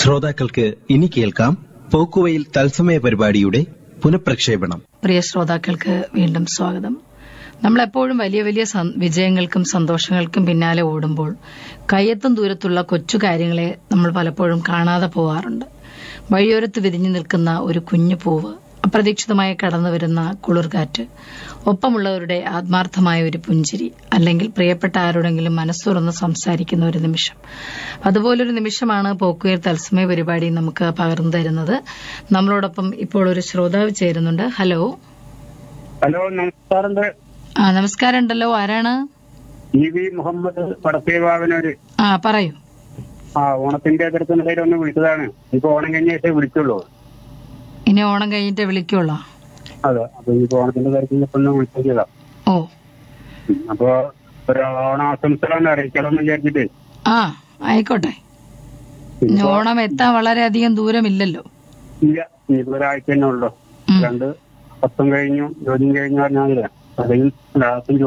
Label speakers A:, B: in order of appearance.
A: ശ്രോതാക്കൾക്ക് ഇനി കേൾക്കാം പോക്കുവയിൽ തത്സമയ പരിപാടിയുടെ പുനഃപ്രക്ഷേപണം
B: പ്രിയ ശ്രോതാക്കൾക്ക് വീണ്ടും സ്വാഗതം നമ്മളെപ്പോഴും വലിയ വലിയ സം- വിജയങ്ങൾക്കും സന്തോഷങ്ങൾക്കും പിന്നാലെ ഓടുമ്പോൾ കയ്യെത്തും ദൂരത്തുള്ള കൊച്ചു കാര്യങ്ങളെ നമ്മൾ പലപ്പോഴും കാണാതെ പോവാറുണ്ട് വഴിയോരത്ത് വിരിഞ്ഞു നിൽക്കുന്ന ഒരു കുഞ്ഞു പൂവ് അപ്രതീക്ഷിതമായി കടന്നു വരുന്ന കുളിർകാറ്റ് ഒപ്പമുള്ളവരുടെ ആത്മാർത്ഥമായ ഒരു പുഞ്ചിരി അല്ലെങ്കിൽ പ്രിയപ്പെട്ട ആരോടെങ്കിലും മനസ്സുറന്ന് സംസാരിക്കുന്ന ഒരു നിമിഷം അതുപോലൊരു നിമിഷമാണ് പോക്കുയർ തത്സമയ പരിപാടി നമുക്ക് പകർന്നു തരുന്നത് നമ്മളോടൊപ്പം ഇപ്പോൾ ഒരു ശ്രോതാവ് ചേരുന്നുണ്ട് ഹലോ
C: ഹലോ നമസ്കാരമുണ്ട്
B: ആ നമസ്കാരം ഉണ്ടല്ലോ ആരാണ്
C: ഇ വി മുഹമ്മദ് വടക്കേവാവിനൊരു
B: ആ പറയൂ
C: ആ ഓണത്തിന്റെ തിരക്കിനിടയിൽ ഒന്ന് വിളിച്ചതാണ് ഇപ്പൊ ഓണം കഴിഞ്ഞ ശേഷം വിളിച്ചുള്ളൂ
B: ഇനി ഓണം കഴിഞ്ഞിട്ട് വിളിക്കുള്ളോ
C: അതെ അപ്പൊ ഇപ്പൊ ഓണത്തിന്റെ തിരക്കിൽ ഇപ്പൊ ഒന്ന് വിളിച്ചതാ
B: ഓ
C: അപ്പൊ ഒരു ഓണാശംസകളൊന്ന് അറിയിക്കണമെന്ന് വിചാരിച്ചിട്ട്
B: ആ ആയിക്കോട്ടെ ഇനി ഓണം എത്താൻ വളരെയധികം ദൂരമില്ലല്ലോ
C: ഇല്ല ഇനിയിപ്പോ ഒരാഴ്ച തന്നെ ഉള്ളു
B: ഉം.
C: രണ്ട് പത്തും കഴിഞ്ഞു ജോലിയും കഴിഞ്ഞു പറഞ്ഞാൽ അതിൽ ലാസ്റ്റും